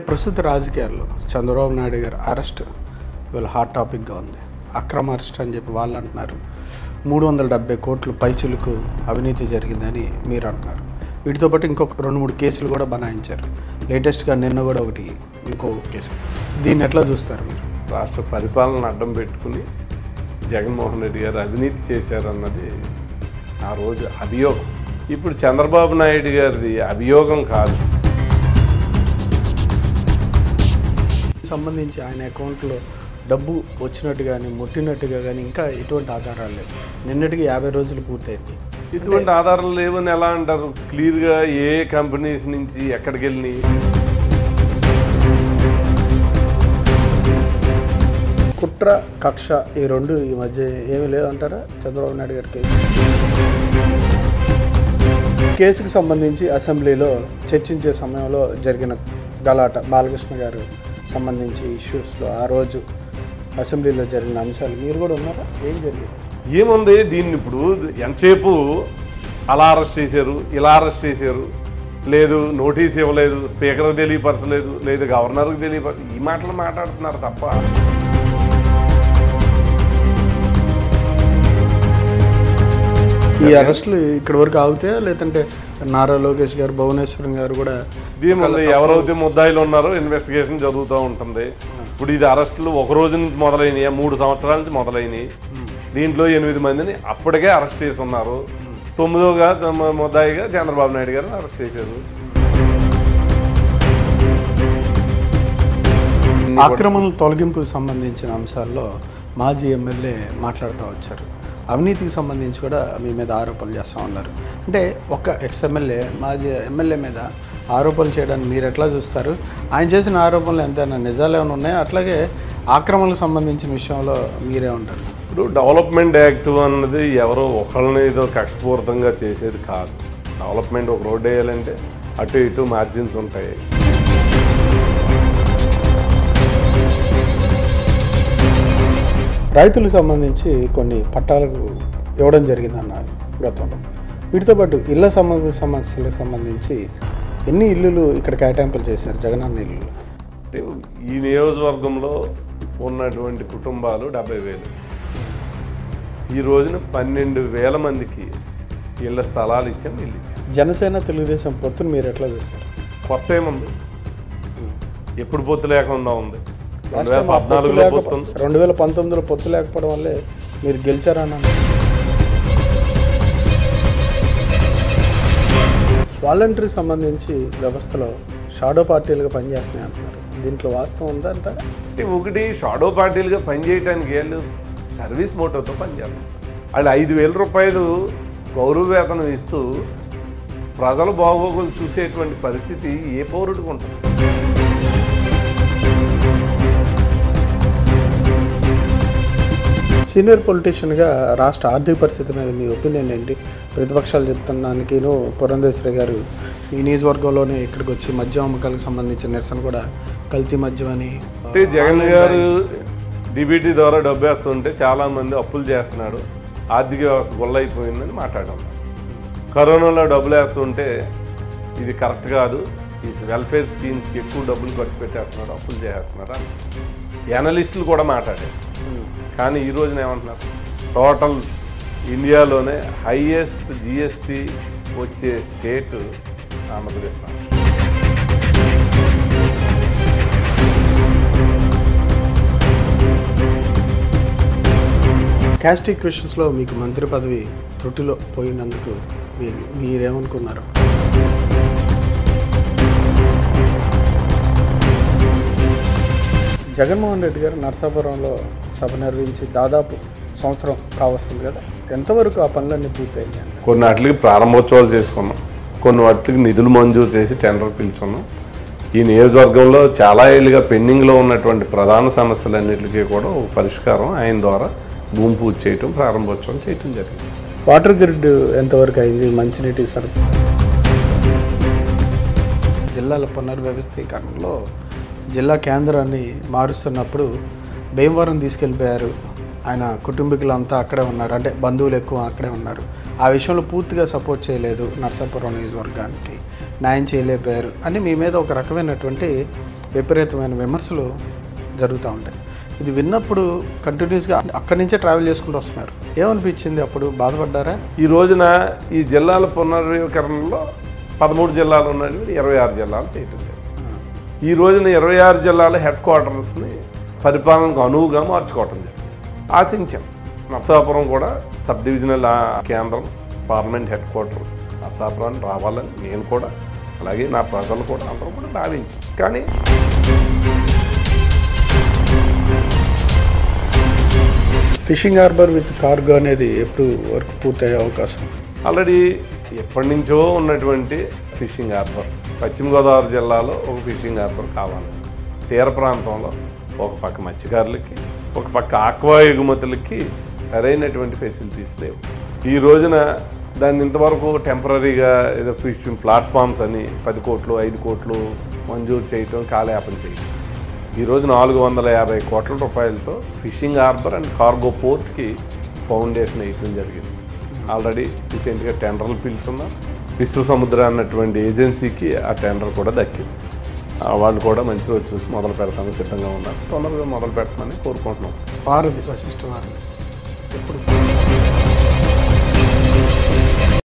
ప్రస్తుత రాజకీయాల్లో చంద్రబాబు నాయుడు గారి అరెస్ట్ ఇవాళ హాట్ టాపిక్గా ఉంది అక్రమ అరెస్ట్ అని చెప్పి వాళ్ళు అంటున్నారు మూడు వందల డెబ్బై కోట్లు పైచులకు అవినీతి జరిగిందని మీరు అంటున్నారు వీటితో పాటు ఇంకొక రెండు మూడు కేసులు కూడా బనాయించారు లేటెస్ట్గా నిన్న కూడా ఒకటి ఇంకో కేసు దీన్ని ఎట్లా చూస్తారు మీరు రాష్ట్ర పరిపాలన అడ్డం పెట్టుకుని జగన్మోహన్ రెడ్డి గారు అవినీతి చేశారన్నది ఆ రోజు అభియోగం ఇప్పుడు చంద్రబాబు నాయుడు గారిది అభియోగం కాదు సంబంధించి ఆయన అకౌంట్లో డబ్బు వచ్చినట్టు కానీ ముట్టినట్టుగా కానీ ఇంకా ఎటువంటి ఆధారాలు లేవు నిన్నటికి యాభై రోజులు పూర్తయింది ఇటువంటి ఆధారాలు లేవని ఎలా అంటారు క్లియర్గా ఏ కంపెనీస్ నుంచి ఎక్కడికి వెళ్ళి కుట్ర కక్ష ఈ రెండు ఈ మధ్య ఏమీ లేదంటారా చంద్రబాబు నాయుడు గారి కేసు కేసుకు సంబంధించి అసెంబ్లీలో చర్చించే సమయంలో జరిగిన గలాట బాలకృష్ణ గారు సంబంధించి ఇష్యూస్లో ఆ రోజు అసెంబ్లీలో జరిగిన అంశాలు మీరు కూడా ఉన్నారా ఏం జరిగింది ఏముంది దీన్ని ఇప్పుడు ఎంతసేపు అలా అరెస్ట్ చేశారు ఇలా అరెస్ట్ చేశారు లేదు నోటీస్ ఇవ్వలేదు స్పీకర్కి తెలియపరచలేదు లేదు గవర్నర్కి తెలియపర ఈ మాటలు మాట్లాడుతున్నారు తప్ప ఈ అరెస్టులు ఇక్కడి వరకు ఆగుతాయా లేదంటే నారా లోకేష్ గారు భువనేశ్వరం గారు కూడా దీని వల్ల ఎవరైతే ముద్దాయిలు ఉన్నారో ఇన్వెస్టిగేషన్ జరుగుతూ ఉంటుంది ఇప్పుడు ఇది అరెస్టులు ఒక రోజు నుంచి మొదలైనవి మూడు సంవత్సరాల నుంచి మొదలైనవి దీంట్లో ఎనిమిది మందిని అప్పటికే అరెస్ట్ చేసి ఉన్నారు తొమ్మిదోగా తమ ముద్దాయిగా చంద్రబాబు నాయుడు గారిని అరెస్ట్ చేశారు ఆక్రమణల తొలగింపుకు సంబంధించిన అంశాల్లో మాజీ ఎమ్మెల్యే మాట్లాడుతూ వచ్చారు అవినీతికి సంబంధించి కూడా మీ మీద ఆరోపణలు చేస్తూ ఉన్నారు అంటే ఒక ఎక్స్ ఎమ్మెల్యే మాజీ ఎమ్మెల్యే మీద ఆరోపణలు చేయడాన్ని మీరు ఎట్లా చూస్తారు ఆయన చేసిన ఆరోపణలు ఎంతైనా నిజాలు ఏమైనా ఉన్నాయా అట్లాగే ఆక్రమణలకు సంబంధించిన విషయంలో మీరే ఉంటారు ఇప్పుడు డెవలప్మెంట్ యాక్ట్ అన్నది ఎవరో ఒకళ్ళని ఏదో కష్టపూరితంగా చేసేది కాదు డెవలప్మెంట్ ఒక రోడ్ వేయాలంటే అటు ఇటు మార్జిన్స్ ఉంటాయి రైతులకు సంబంధించి కొన్ని పట్టాలకు ఇవ్వడం జరిగిందన్నారు గతంలో వీటితో పాటు ఇళ్ల సంబంధ సమస్యలకు సంబంధించి ఎన్ని ఇల్లులు ఇక్కడ కేటాయింపులు చేశారు జగనన్న ఇల్లు అంటే ఈ నియోజకవర్గంలో ఉన్నటువంటి కుటుంబాలు డెబ్బై వేలు ఈ రోజున పన్నెండు వేల మందికి ఇళ్ళ స్థలాలు ఇచ్చాం ఇల్లు ఇచ్చాం జనసేన తెలుగుదేశం పొత్తును మీరు ఎట్లా చూస్తారు కొత్త ఏముంది ఎప్పుడు పొత్తు లేకుండా ఉంది రెండు వేల రాష్ట్రం ఆ పొత్తు పద్నాలుగులో లేక- పొత్తు ఉంది రెండు వేల పంతొమ్మిదిలో పొత్తు లేకపోవడం వల్లే మీరు గెలిచారన్న వాలంటరీ సంబంధించి వ్యవస్థలో షాడో పార్టీలుగా పనిచేస్తున్నాయి అంటున్నారు దీంట్లో వాస్తవం ఉందా అంటారా అంటే ఒకటి షాడో పార్టీలుగా పనిచేయడానికి వాళ్ళు సర్వీస్ మోటోతో పనిచేస్తారు వాళ్ళు ఐదు వేల రూపాయలు గౌరవ వేతనం ఇస్తూ ప్రజల బాగోగులు చూసేటువంటి పరిస్థితి ఏ పౌరుడికి ఉంటుంది సీనియర్ పొలిటీషియన్గా రాష్ట్ర ఆర్థిక పరిస్థితి మీద మీ ఒపీనియన్ ఏంటి ప్రతిపక్షాలు చెప్తున్నానికిను పురంధేశ్వరి గారు ఈ నియోజకవర్గంలోనే ఇక్కడికి వచ్చి మద్యం అమ్మకాలకు సంబంధించిన నిరసన కూడా కల్తీ మద్యం అని అంటే జగన్ గారు డిబిటీ ద్వారా డబ్బు వేస్తుంటే చాలామంది అప్పులు చేస్తున్నాడు ఆర్థిక వ్యవస్థ గొల్లైపోయిందని మాట్లాడాం కరోనాలో డబ్బులు వేస్తుంటే ఇది కరెక్ట్ కాదు ఈ వెల్ఫేర్ స్కీమ్స్కి ఎక్కువ డబ్బులు ఖర్చు పెట్టేస్తున్నాడు అప్పులు చేసేస్తున్నాడు అని ఎనలిస్టులు కూడా మాట్లాడారు కానీ ఈ రోజున ఏమంటున్నారు టోటల్ ఇండియాలోనే హైయెస్ట్ జిఎస్టీ వచ్చే స్టేట్ ఆంధ్రప్రదేశ్ రాష్ట్రం. క్యాస్ట్ ఈక్వేషన్స్లో మీకు మంత్రి పదవి త్రుటిలో పోయినందుకు మీరు మీరేమనుకున్నారు జగన్మోహన్ రెడ్డి గారు నరసాపురంలో సభ నిర్వహించి దాదాపు సంవత్సరం కావస్తుంది కదా ఎంతవరకు ఆ పనులన్నీ పూర్తయినాయి కొన్ని వాటికి ప్రారంభోత్సవాలు చేసుకున్నాం కొన్ని వాటికి నిధులు మంజూరు చేసి టెండర్ పిలుచున్నాం ఈ నియోజకవర్గంలో చాలా ఏళ్ళుగా పెండింగ్లో ఉన్నటువంటి ప్రధాన సమస్యలన్నిటికీ కూడా ఒక పరిష్కారం ఆయన ద్వారా భూమి పూజ చేయటం ప్రారంభోత్సవం చేయటం జరిగింది వాటర్ గ్రిడ్ ఎంతవరకు అయింది మంచినీటి సరఫరా జిల్లాల పునర్వ్యవస్థీకరణలో జిల్లా కేంద్రాన్ని మారుస్తున్నప్పుడు భీమవరం తీసుకెళ్ళిపోయారు ఆయన కుటుంబీకులంతా అక్కడే ఉన్నారు అంటే బంధువులు ఎక్కువ అక్కడే ఉన్నారు ఆ విషయంలో పూర్తిగా సపోర్ట్ చేయలేదు నర్సాపురం నియోజకవర్గానికి న్యాయం చేయలేకపోయారు అని మీ మీద ఒక రకమైనటువంటి విపరీతమైన విమర్శలు జరుగుతూ ఉంటాయి ఇది విన్నప్పుడు కంటిన్యూస్గా అక్కడి నుంచే ట్రావెల్ చేసుకుంటూ వస్తున్నారు ఏమనిపించింది అప్పుడు బాధపడ్డారా ఈ రోజున ఈ జిల్లాల పునర్వీకరణలో పదమూడు జిల్లాలు ఉన్నవి ఇరవై ఆరు జిల్లాలు చేయటం లేదు ఈ రోజున ఇరవై ఆరు జిల్లాల హెడ్ క్వార్టర్స్ని పరిపాలనకు అనువుగా మార్చుకోవటం జరిగింది ఆశించాం నరసాపురం కూడా సబ్ డివిజనల్ ఆ కేంద్రం పార్లమెంట్ హెడ్ క్వార్టర్ నరసాపురాన్ని రావాలని నేను కూడా అలాగే నా ప్రజలు కూడా అందరూ కూడా భావించాం కానీ ఫిషింగ్ హార్బర్ విత్ కార్గో అనేది ఎప్పుడు వరకు పూర్తయ్యే అవకాశం ఆల్రెడీ ఎప్పటి నుంచో ఉన్నటువంటి ఫిషింగ్ హార్బర్ పశ్చిమ గోదావరి జిల్లాలో ఒక ఫిషింగ్ హార్బర్ కావాలి తీర ప్రాంతంలో ఒక పక్క మత్స్యకారులకి ఒక పక్క ఆక్వా ఎగుమతులకి సరైనటువంటి ఫెసిలిటీస్ లేవు ఈ రోజున దాన్ని ఇంతవరకు టెంపరీగా ఏదో ఫిషింగ్ ప్లాట్ఫామ్స్ అని పది కోట్లు ఐదు కోట్లు మంజూరు చేయటం కాలయాపన చేయటం ఈరోజు నాలుగు వందల యాభై కోట్ల రూపాయలతో ఫిషింగ్ హార్బర్ అండ్ కార్గో పోర్ట్కి ఫౌండేషన్ వేయటం జరిగింది ఆల్రెడీ రీసెంట్గా టెండర్లు పిలుచున్నాం విశ్వ సముద్ర అన్నటువంటి ఏజెన్సీకి ఆ టెండర్ కూడా దక్కింది ఆ వాళ్ళు కూడా మంచి రోజు చూసి మొదలు పెడతామని సిద్ధంగా ఉన్నారు తొందరగా మొదలు పెట్టమని కోరుకుంటున్నాం వారధి వశిష్ఠ వారధి ఎప్పుడు